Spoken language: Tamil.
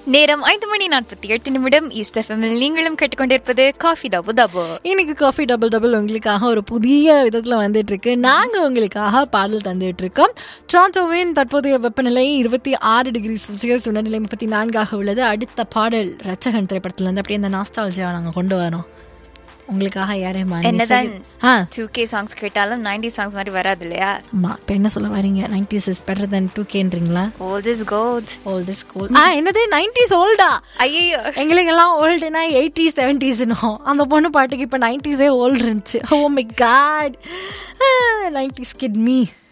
நேரம் ஐந்து மணி நாற்பத்தி எட்டு நிமிடம் ஈஸ்ட் எஃப்எம்மில் நீங்களும் கேட்டுக்கொண்டிருப்பது காஃபி டபு டபு இன்னைக்கு காஃபி டபுள் டபுள் உங்களுக்காக ஒரு புதிய விதத்தில் வந்துட்டு இருக்கு நாங்கள் உங்களுக்காக பாடல் தந்துட்டு இருக்கோம் டொராண்டோவின் தற்போதைய வெப்பநிலை இருபத்தி ஆறு டிகிரி செல்சியஸ் உணர்நிலை முப்பத்தி நான்காக உள்ளது அடுத்த பாடல் ரச்சகன் திரைப்படத்துல இருந்து அப்படியே அந்த நாஸ்டாலஜியா நாங்கள் கொண்டு வரோம் உங்களுக்காக யாரையும் என்னதான் ஆ டூ கே சாங்ஸ் கேட்டாலும் நைன்டி சாங்ஸ் மாதிரி வராது இல்லையா ஆமா இப்போ என்ன சொல்ல வரீங்க nineties is better then two கேன்றீங்களா old is gold old is gold ஆ என்னது நைன்டிஸ் ஓல்டா ஐயோ எங்களுக்கெல்லாம் ஓல்டுனா எயிட்டிஸ் செவன்டிஸ்னும் அந்த பொண்ணு பாட்டுக்கு இப்போ நைன்டிஸே ஓல்டு இருந்துச்சு oh my God nineties kid me